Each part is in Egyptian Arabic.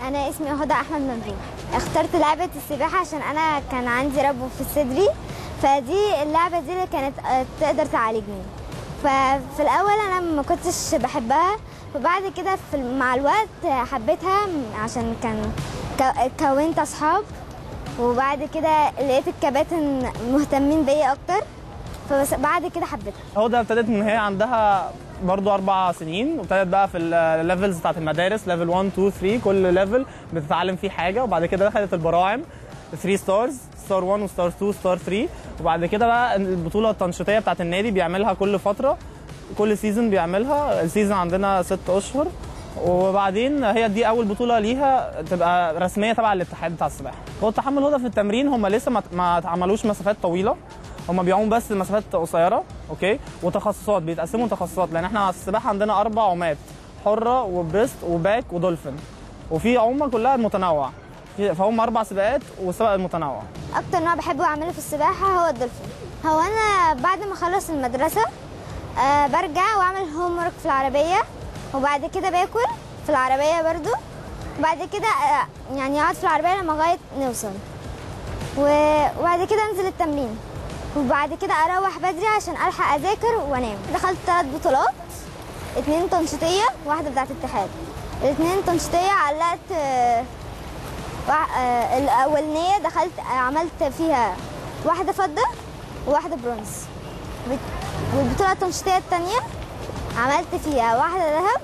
انا اسمي هدى احمد ممدوح اخترت لعبه السباحه عشان انا كان عندي ربو في صدري فدي اللعبه دي اللي كانت آه، تقدر تعالجني ففي الاول انا ما كنتش بحبها فبعد كده في مع الوقت حبيتها عشان كان كو- كونت اصحاب وبعد كده لقيت الكباتن مهتمين بيا اكتر فبس بعد كده حبيتها هدى ابتدت من هي عندها برضو اربع سنين وابتدت بقى في الليفلز بتاعت المدارس ليفل 1 2 3 كل ليفل بتتعلم فيه حاجه وبعد كده دخلت البراعم 3 ستارز ستار 1 وستار 2 ستار 3 وبعد كده بقى البطوله التنشيطيه بتاعت النادي بيعملها كل فتره كل سيزون بيعملها السيزون عندنا ست اشهر وبعدين هي دي اول بطوله ليها تبقى رسميه تبع الاتحاد بتاع السباحه هو التحمل هدى في التمرين هم لسه ما- ما اتعملوش مسافات طويله هم بيعوموا بس مسافات قصيره اوكي وتخصصات بيتقسموا تخصصات لان احنا على السباحه عندنا اربع عومات حره وبريست وباك ودولفين وفي عومه كلها متنوع في- فهم اربع سباقات والسباق المتنوع اكتر نوع بحبه اعمله في السباحه هو الدولفين هو انا بعد ما اخلص المدرسه آه برجع واعمل هوم ورك في العربيه وبعد كده باكل في العربيه برضو وبعد كده آه يعني اقعد في العربيه لما لغايه نوصل و- وبعد كده انزل التمرين وبعد كده اروح بدري عشان الحق اذاكر وانام دخلت ثلاث بطولات اتنين تنشيطيه واحده بتاعت الاتحاد الاتنين تنشيطيه علقت آه وع- آه، الأولانية دخلت آه، عملت فيها واحدة فضة وواحدة برونز بت- والبطولة التنشيطية التانية عملت فيها واحدة ذهب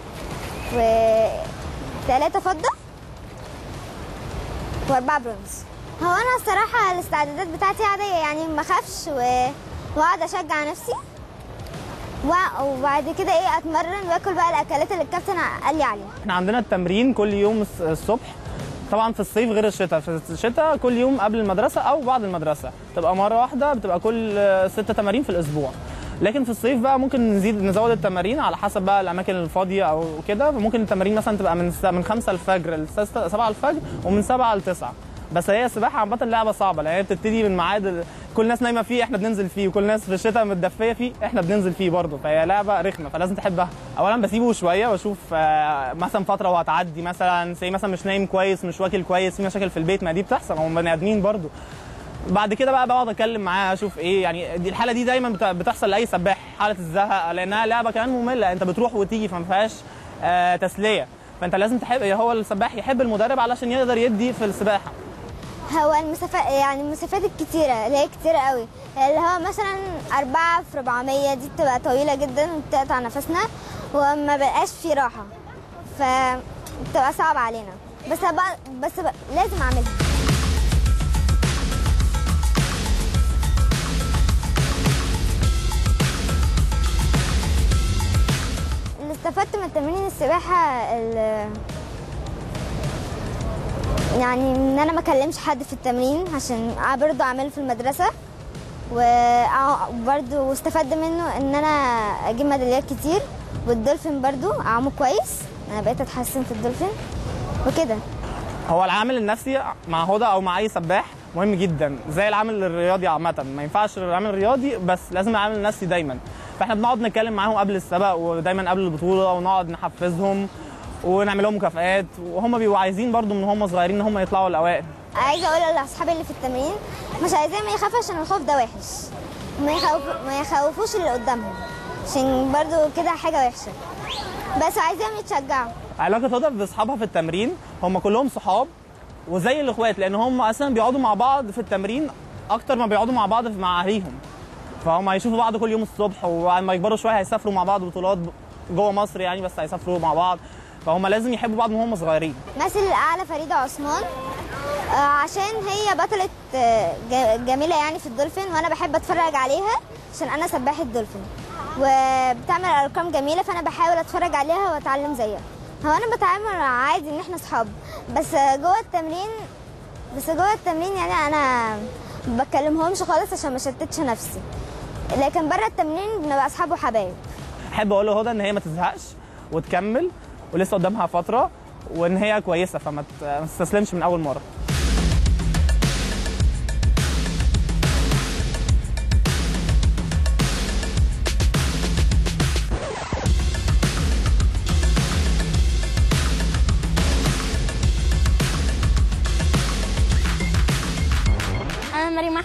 وثلاثة فضة وأربعة برونز هو أنا الصراحة الاستعدادات بتاعتي عادية يعني ما خافش و... وأقعد أشجع نفسي و- وبعد كده إيه أتمرن وآكل بقى الأكلات اللي الكابتن قال لي عليها احنا عندنا التمرين كل يوم الس- الصبح طبعا في الصيف غير الشتاء في الشتاء كل يوم قبل المدرسه او بعد المدرسه تبقى مره واحده بتبقى كل آه، ست تمارين في الاسبوع لكن في الصيف بقى ممكن نزيد نزود التمارين على حسب بقى الاماكن الفاضيه او كده ممكن التمارين مثلا تبقى من س- من 5 الفجر ل 7 الفجر ومن 7 ل 9 بس هي السباحه عامه لعبه صعبه لان هي بتبتدي من ميعاد ال- كل الناس نايمه فيه احنا بننزل فيه وكل الناس في الشتاء متدفيه فيه احنا بننزل فيه برضه فهي لعبه رخمه فلازم تحبها اولا بسيبه شويه واشوف آه، مثلا فتره وهتعدي مثلا زي مثلا مش نايم كويس مش واكل كويس في مشاكل في البيت ما دي بتحصل هم بني ادمين برضه بعد كده بقى بقعد اتكلم معاه اشوف ايه يعني دي الحاله دي دايما بت- بتحصل لاي سباح حاله الزهق لانها لعبه كمان ممله انت بتروح وتيجي فما فيهاش آه تسليه فانت لازم تحب هو السباح يحب المدرب علشان يقدر يدي في السباحه هو المسافات يعني المسافات الكتيرة اللي هي كتيرة قوي اللي هو مثلا أربعة في 400 دي بتبقى طويلة جدا وبتقطع نفسنا وما بقاش في راحة فبتبقى صعب علينا بس بقى بس بقى لازم أعملها اللي استفدت من تمرين السباحة ال- يعني ان انا ما اكلمش حد في التمرين عشان برضه اعمله في المدرسه وبرضه واستفدت منه ان انا اجيب ميداليات كتير والدولفين برضه اعمه كويس انا بقيت اتحسن في الدولفين وكده هو العامل النفسي مع هدى او مع اي سباح مهم جدا زي العامل الرياضي عامه ما ينفعش العامل الرياضي بس لازم العامل النفسي دايما فاحنا بنقعد نتكلم معاهم قبل السبق ودايما قبل البطوله ونقعد نحفزهم ونعمل لهم مكافآت وهم بيبقوا عايزين برضو من هم صغيرين ان هم يطلعوا الاوائل عايزه اقول لاصحابي اللي في التمرين مش عايزاهم يخافوا عشان الخوف ده وحش ما يخوف ما يخوفوش اللي قدامهم عشان برضو كده حاجه وحشه بس عايزاهم يتشجعوا علاقه هدى باصحابها في التمرين هم كلهم صحاب وزي الاخوات لان هم اصلا بيقعدوا مع بعض في التمرين اكتر ما بيقعدوا مع بعض مع اهاليهم فهم هيشوفوا بعض كل يوم الصبح ولما يكبروا شويه هيسافروا مع بعض بطولات جوه مصر يعني بس هيسافروا مع بعض فهم لازم يحبوا بعض من هم صغيرين مثل الاعلى فريده عثمان آه، عشان هي بطله آه، ج- جميله يعني في الدولفين وانا بحب اتفرج عليها عشان انا سباحه دولفين وبتعمل ارقام جميله فانا بحاول اتفرج عليها واتعلم زيها هو انا بتعامل عادي ان احنا اصحاب بس آه، جوه التمرين بس جوه التمرين يعني انا ما بكلمهمش خالص عشان ما شتتش نفسي لكن بره التمرين بنبقى اصحاب وحبايب احب اقول لهدى ان هي ما تزهقش وتكمل ولسه قدامها فتره وان هي كويسه فما ت- ما تستسلمش من اول مره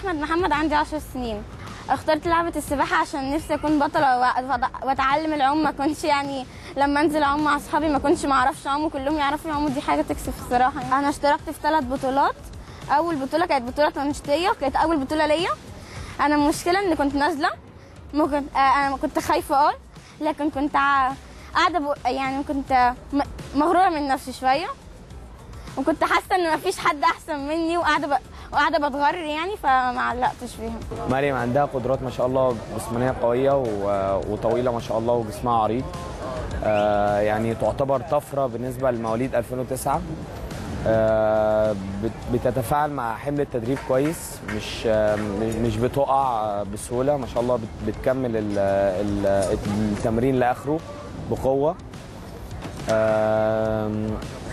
احمد محمد عندي 10 سنين اخترت لعبه السباحه عشان نفسي اكون بطله وأ- واتعلم العوم ما كنتش يعني لما انزل اعوم مع اصحابي ما كنتش ما اعرفش اعوم وكلهم يعرفوا يعوموا دي حاجه تكسف الصراحه يعني. انا اشتركت في ثلاث بطولات اول بطوله كانت بطوله تنشيطيه كانت اول بطوله ليا انا المشكله ان كنت نازله ممكن آه، انا كنت خايفه اه لكن كنت ع- قاعده بق- يعني كنت م- مغروره من نفسي شويه وكنت حاسه ان مفيش حد احسن مني وقاعده ب... وقاعده بتغرر يعني فما علقتش فيها مريم عندها قدرات ما شاء الله جسمانيه قويه و- وطويله ما شاء الله وجسمها عريض آه، يعني تعتبر طفره بالنسبه لمواليد 2009 آه، بت- بتتفاعل مع حمل التدريب كويس مش آه، مش- مش بتقع آه، بسهوله ما شاء الله بت- بتكمل ال- ال- التمرين لاخره بقوه آم،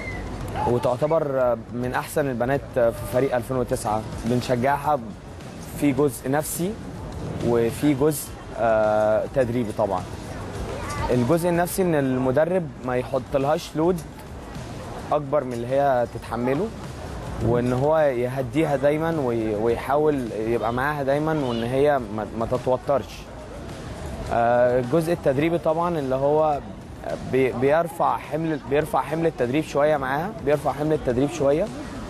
وتعتبر من احسن البنات في فريق 2009 بنشجعها في جزء نفسي وفي جزء آه، تدريبي طبعا الجزء النفسي ان المدرب ما يحطلهاش لود اكبر من اللي هي تتحمله وان هو يهديها دايما وي- ويحاول يبقى معاها دايما وان هي ما- ما تتوترش آه، الجزء التدريبي طبعا اللي هو بي- بيرفع حمل بيرفع حمل التدريب شويه معاها بيرفع حمل التدريب شويه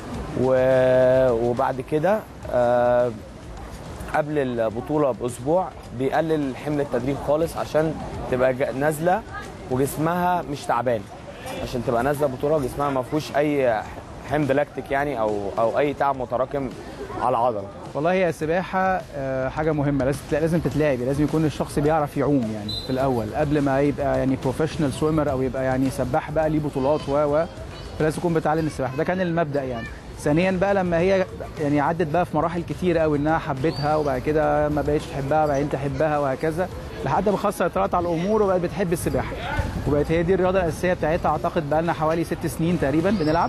و- وبعد كده آه، قبل البطوله باسبوع بيقلل حمل التدريب خالص عشان تبقى جا- نازله وجسمها مش تعبان عشان تبقى نازله بطوله وجسمها ما فيهوش اي حمض لاكتيك يعني او او اي تعب متراكم على العضله والله هي السباحة آه، حاجة مهمة لازم لازم تتلعب لازم يكون الشخص بيعرف يعوم يعني في الأول قبل ما يبقى يعني بروفيشنال سويمر أو يبقى يعني سباح بقى ليه بطولات و و فلازم يكون بيتعلم السباحة ده كان المبدأ يعني ثانيا بقى لما هي يعني عدت بقى في مراحل كتير قوي انها حبتها وبعد كده ما بقتش تحبها وبعدين تحبها وهكذا لحد ما خلاص سيطرت على الامور وبقت بتحب السباحه وبقت هي دي الرياضه الاساسيه بتاعتها اعتقد بقى لنا حوالي ست سنين تقريبا بنلعب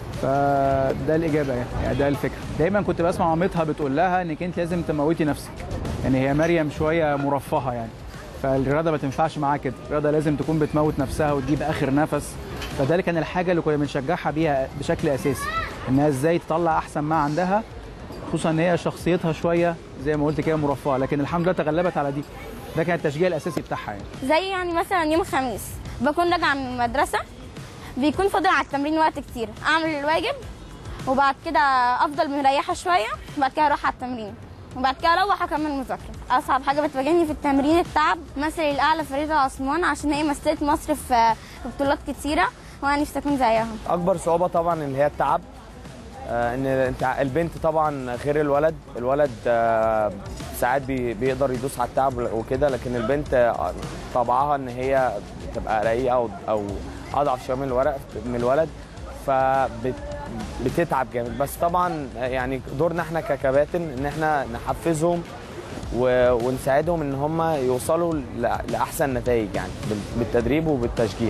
فده الاجابه يعني. يعني ده الفكره دايما كنت بسمع مامتها بتقول لها انك انت لازم تموتي نفسك يعني هي مريم شويه مرفهه يعني فالرياضه ما تنفعش معاها كده الرياضه لازم تكون بتموت نفسها وتجيب اخر نفس فده اللي كان الحاجه اللي كنا بنشجعها بيها بشكل اساسي انها ازاي تطلع احسن ما عندها خصوصا ان هي شخصيتها شويه زي ما قلت كده مرفهه لكن الحمد لله تغلبت على دي ده كان التشجيع الاساسي بتاعها يعني زي يعني مثلا يوم الخميس بكون راجعه من المدرسه بيكون فاضل على التمرين وقت كتير اعمل الواجب وبعد كده افضل مريحه شويه وبعد كده اروح على التمرين وبعد كده اروح اكمل مذاكره اصعب حاجه بتواجهني في التمرين التعب مثلي الاعلى فريده عثمان عشان هي مثلت مصر في في بطولات كتيره وانا نفسي اكون زيها اكبر صعوبه طبعا اللي هي التعب آه، ان انت البنت طبعا غير الولد الولد آه، ساعات بي- بيقدر يدوس على التعب وكده لكن البنت آه، طبعها ان هي تبقى رقيقه او او اضعف شويه من الورق من الولد فبتتعب جامد بس طبعا يعني دورنا احنا ككباتن ان احنا نحفزهم و- ونساعدهم ان هم يوصلوا ل- لاحسن نتائج يعني بال- بالتدريب وبالتشجيع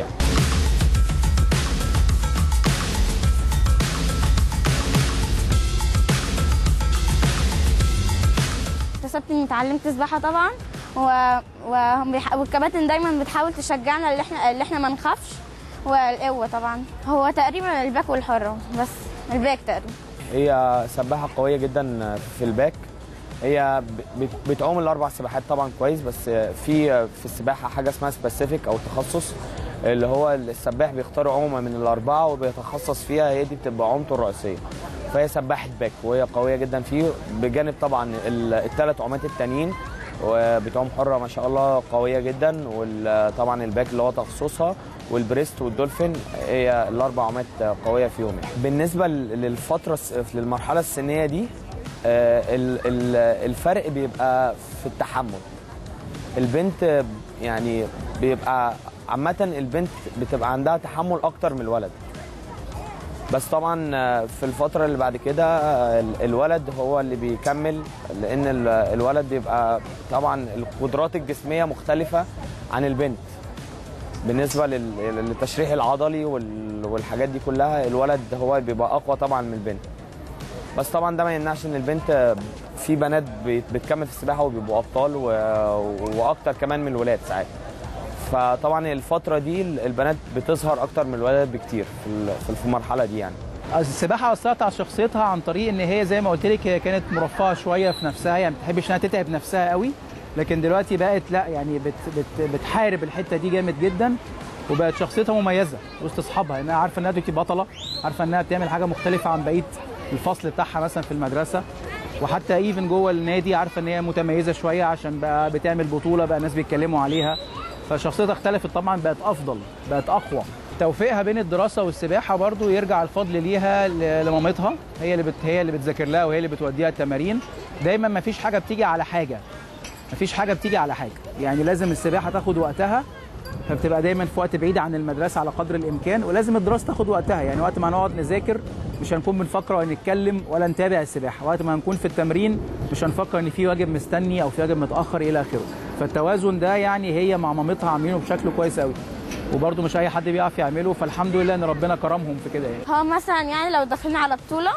اكتسبت اني اتعلمت سباحه طبعا و... وهم بيح... والكباتن دايما بتحاول تشجعنا اللي احنا اللي احنا ما نخافش والقوه طبعا هو تقريبا الباك والحره بس الباك تقريبا هي سباحة قوية جدا في الباك هي بت- بتعوم الأربع سباحات طبعا كويس بس في في السباحة حاجة اسمها سبيسيفيك أو تخصص اللي هو السباح بيختار عومة من الأربعة وبيتخصص فيها هي دي بتبقى عومته الرئيسية فهي سباحة باك وهي قوية جدا فيه بجانب طبعا الثلاث عومات التانيين وبتعوم حرة ما شاء الله قوية جدا وطبعا الباك اللي هو تخصصها والبريست والدولفين هي الاربع عومات قويه فيهم يعني. بالنسبه للفتره الس- للمرحله السنيه دي آه، ال- ال- الفرق بيبقى في التحمل البنت يعني بيبقى عامه البنت بتبقى عندها تحمل اكتر من الولد بس طبعا آه، في الفترة اللي بعد كده آه، ال- الولد هو اللي بيكمل لأن ال- الولد بيبقى طبعا القدرات الجسمية مختلفة عن البنت بالنسبة لل- للتشريح العضلي وال- والحاجات دي كلها الولد هو بيبقى أقوى طبعا من البنت بس طبعا ده ما يمنعش ان البنت آه، في بنات بت- بتكمل في السباحة وبيبقوا أبطال و- وأكتر كمان من الولاد ساعات فطبعا الفترة دي البنات بتظهر أكتر من الولاد بكتير في ال- في المرحلة دي يعني السباحه اثرت على شخصيتها عن طريق ان هي زي ما قلت لك هي كانت مرفهه شويه في نفسها يعني ما بتحبش انها تتعب نفسها قوي لكن دلوقتي بقت لا يعني بت بت بتحارب الحته دي جامد جدا وبقت شخصيتها مميزه وسط اصحابها انها عارفه انها دلوقتي بطله عارفه انها بتعمل حاجه مختلفه عن بقيه الفصل بتاعها مثلا في المدرسه وحتى ايفن جوه النادي عارفه ان هي متميزه شويه عشان بقى بتعمل بطوله بقى الناس بيتكلموا عليها فشخصيتها اختلفت طبعا بقت افضل بقت اقوى توفيقها بين الدراسه والسباحه برضو يرجع الفضل ليها ل- لمامتها هي اللي بت... هي اللي بتذاكر لها وهي اللي بتوديها التمارين دايما ما فيش حاجه بتيجي على حاجه ما فيش حاجه بتيجي على حاجه يعني لازم السباحه تاخد وقتها فبتبقى دايما في وقت بعيد عن المدرسه على قدر الامكان ولازم الدراسه تاخد وقتها يعني وقت ما نقعد نذاكر مش هنكون بنفكر ولا نتكلم ولا نتابع السباحه وقت ما هنكون في التمرين مش هنفكر ان في واجب مستني او في واجب متاخر الى اخره فالتوازن ده يعني هي مع مامتها عاملينه بشكل كويس قوي وبرده مش اي حد بيعرف يعمله فالحمد لله ان ربنا كرمهم في كده يعني هو مثلا يعني لو داخلين على بطولة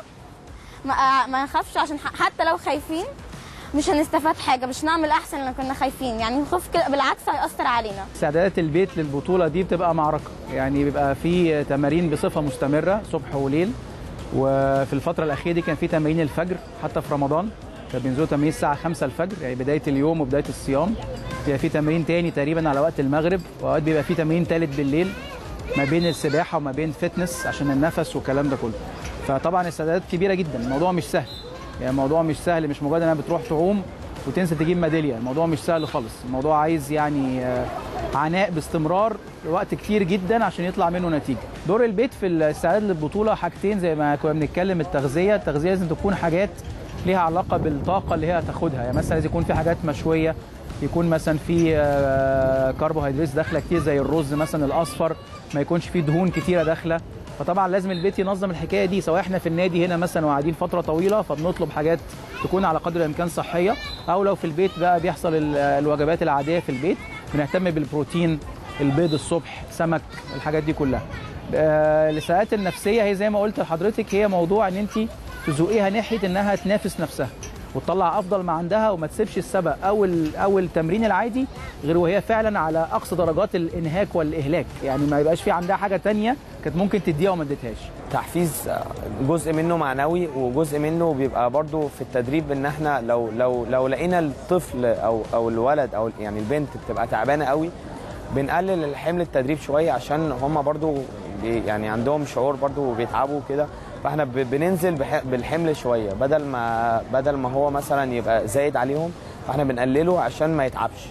ما, ما نخافش عشان ح- حتى لو خايفين مش هنستفاد حاجة مش نعمل أحسن لو كنا خايفين يعني الخوف كده بالعكس هيأثر علينا استعدادات البيت للبطوله دي بتبقى معركه يعني بيبقى في تمارين بصفه مستمره صبح وليل وفي الفتره الاخيره دي كان في تمارين الفجر حتى في رمضان كان بينزلوا تمرين الساعه 5 الفجر يعني بدايه اليوم وبدايه الصيام بيبقى في تمرين تاني تقريبا على وقت المغرب واوقات بيبقى في تمرين تالت بالليل ما بين السباحه وما بين فتنس عشان النفس والكلام ده كله فطبعا استعدادات كبيره جدا الموضوع مش سهل يعني الموضوع مش سهل مش مجرد انها بتروح تعوم وتنزل تجيب ميداليه الموضوع مش سهل خالص الموضوع عايز يعني آه، عناء باستمرار لوقت كتير جدا عشان يطلع منه نتيجه دور البيت في الاستعداد للبطوله حاجتين زي ما كنا بنتكلم التغذيه التغذيه لازم تكون حاجات ليها علاقه بالطاقه اللي هي هتاخدها يعني مثلا لازم يكون في حاجات مشويه يكون مثلا في آه، كربوهيدرات داخله كتير زي الرز مثلا الاصفر ما يكونش فيه دهون كتيره داخله فطبعا لازم البيت ينظم الحكايه دي سواء احنا في النادي هنا مثلا وقاعدين فتره طويله فبنطلب حاجات تكون على قدر الامكان صحيه او لو في البيت بقى بيحصل ال- الوجبات العاديه في البيت بنهتم بالبروتين البيض الصبح سمك الحاجات دي كلها آه، الساعات النفسيه هي زي ما قلت لحضرتك هي موضوع ان انت تزوقيها ناحيه انها تنافس نفسها وتطلع افضل ما عندها وما تسيبش السبق او ال- او التمرين العادي غير وهي فعلا على اقصى درجات الانهاك والاهلاك يعني ما يبقاش في عندها حاجه تانية كانت ممكن تديها وما اديتهاش تحفيز جزء منه معنوي وجزء منه بيبقى برضو في التدريب ان احنا لو لو لو لقينا الطفل او او الولد او يعني البنت بتبقى تعبانه قوي بنقلل الحمل التدريب شويه عشان هم برضو بي- يعني عندهم شعور برضو بيتعبوا كده فاحنا ب- بننزل بح- بالحمل شويه بدل ما بدل ما هو مثلا يبقى زايد عليهم فاحنا بنقلله عشان ما يتعبش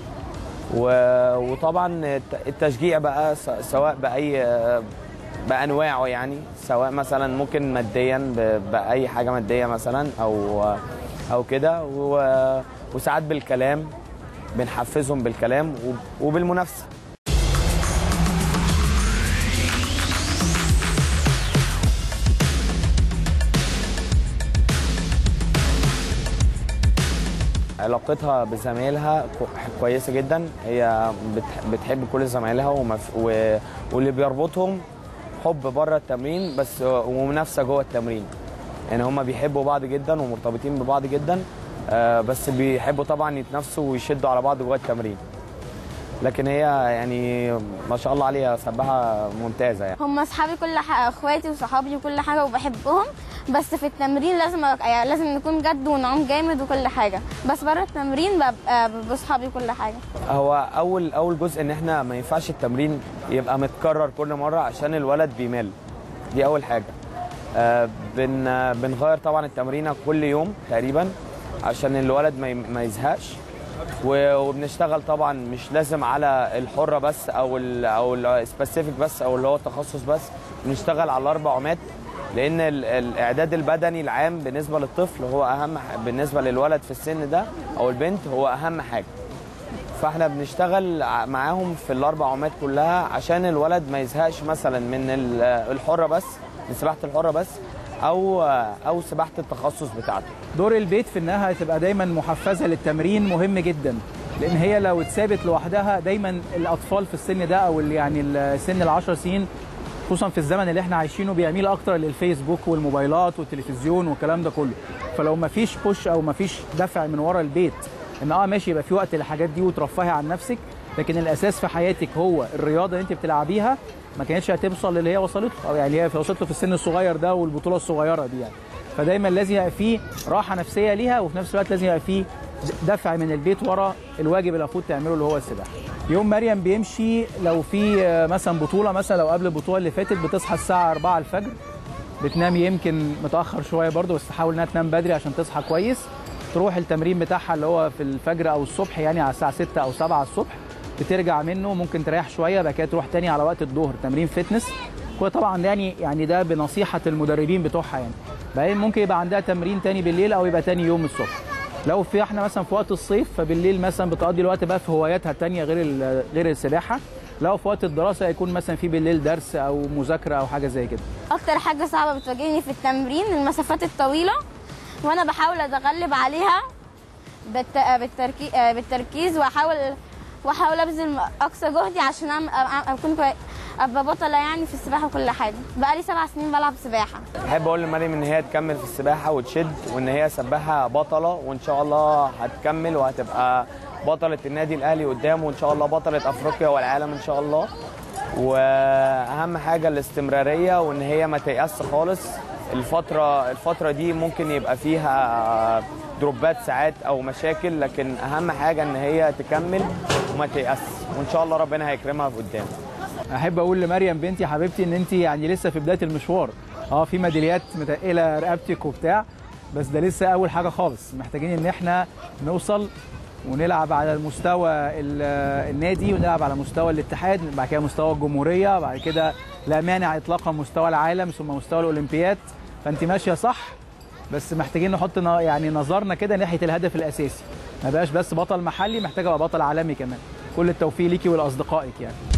و- وطبعا الت- التشجيع بقى س- سواء باي بانواعه يعني سواء مثلا ممكن ماديا ب- باي حاجه ماديه مثلا او او كده و- وساعات بالكلام بنحفزهم بالكلام وب- وبالمنافسه علاقتها بزمايلها كو- كويسه جدا هي بت- بتحب كل زمايلها ومف... و... واللي بيربطهم حب بره التمرين بس ومنافسه جوه التمرين يعني هما بيحبوا بعض جدا ومرتبطين ببعض جدا آه، بس بيحبوا طبعا يتنافسوا ويشدوا على بعض جوه التمرين لكن هي يعني ما شاء الله عليها سباحه ممتازه يعني هم اصحابي كل حاجه اخواتي وصحابي وكل حاجه وبحبهم بس في التمرين لازم أ- يعني لازم نكون جد ونعوم جامد وكل حاجه بس بره التمرين ببقى باصحابي كل حاجه هو اول اول جزء ان احنا ما ينفعش التمرين يبقى متكرر كل مره عشان الولد بيمل دي اول حاجه آه بن آه، بنغير طبعا التمرينه كل يوم تقريبا عشان الولد ما ي- ما يزهقش و- وبنشتغل طبعا مش لازم على الحره بس او ال او السبيسيفيك بس او اللي هو التخصص بس بنشتغل على الاربع عمات لان ال- الاعداد البدني العام بالنسبه للطفل هو اهم ح- بالنسبه للولد في السن ده او البنت هو اهم حاجه فاحنا بنشتغل ع- معاهم في الاربع عمات كلها عشان الولد ما يزهقش مثلا من ال- الحره بس من سباحه الحره بس او او سباحه التخصص بتاعته دور البيت في انها تبقى دايما محفزه للتمرين مهم جدا لان هي لو اتثابت لوحدها دايما الاطفال في السن ده او ال- يعني السن العشر سنين خصوصا في الزمن اللي احنا عايشينه بيميل اكتر للفيسبوك والموبايلات والتلفزيون والكلام ده كله فلو ما فيش بوش او ما فيش دفع من ورا البيت ان اه ماشي يبقى في وقت للحاجات دي وترفهي عن نفسك لكن الاساس في حياتك هو الرياضه اللي انت بتلعبيها ما كانتش هتوصل للي هي وصلت له او يعني هي وصلت له في السن الصغير ده والبطوله الصغيره دي يعني فدايما لازم يبقى فيه راحه نفسيه ليها وفي نفس الوقت لازم يبقى فيه دفع من البيت ورا الواجب اللي المفروض تعمله اللي هو السباحه يوم مريم بيمشي لو في آه، مثلا بطوله مثلا لو قبل البطوله اللي فاتت بتصحى الساعه 4 الفجر بتنام يمكن متاخر شويه برضه بس تحاول انها تنام بدري عشان تصحى كويس تروح التمرين بتاعها اللي هو في الفجر او الصبح يعني على الساعه 6 او 7 الصبح بترجع منه ممكن تريح شويه بعد كده تروح تاني على وقت الظهر تمرين فتنس وطبعا يعني يعني ده بنصيحه المدربين بتوعها يعني بعدين ممكن يبقى عندها تمرين تاني بالليل او يبقى تاني يوم الصبح لو في احنا مثلا في وقت الصيف فبالليل مثلا بتقضي الوقت بقى في هواياتها التانية غير ال- غير السباحه لو في وقت الدراسه يكون مثلا في بالليل درس او مذاكره او حاجه زي كده اكتر حاجه صعبه بتواجهني في التمرين المسافات الطويله وانا بحاول اتغلب عليها بالت... بالتركي... بالتركيز واحاول واحاول ابذل اقصى جهدي عشان أعمل... أ- اكون كوي... ابقى بطله يعني في السباحه وكل حاجه بقالي سبع سنين بلعب سباحه احب اقول لمريم ان هي تكمل في السباحه وتشد وان هي سباحه بطله وان شاء الله هتكمل وهتبقى بطله النادي الاهلي قدام وان شاء الله بطله افريقيا والعالم ان شاء الله واهم حاجه الاستمراريه وان هي ما تيأس خالص الفتره الفتره دي ممكن يبقى فيها دروبات ساعات او مشاكل لكن اهم حاجه ان هي تكمل وما تيأس وان شاء الله ربنا هيكرمها في قدام احب اقول لمريم بنتي حبيبتي ان انت يعني لسه في بدايه المشوار اه في ميداليات متقله رقبتك وبتاع بس ده لسه اول حاجه خالص محتاجين ان احنا نوصل ونلعب على المستوى ال- النادي ونلعب على مستوى الاتحاد بعد كده مستوى الجمهوريه بعد كده لا مانع اطلاقا مستوى العالم ثم مستوى الاولمبياد فانت ماشيه صح بس محتاجين نحط ن- يعني نظرنا كده ناحيه الهدف الاساسي ما بقاش بس بطل محلي محتاج ابقى بطل عالمي كمان كل التوفيق ليكي ولاصدقائك يعني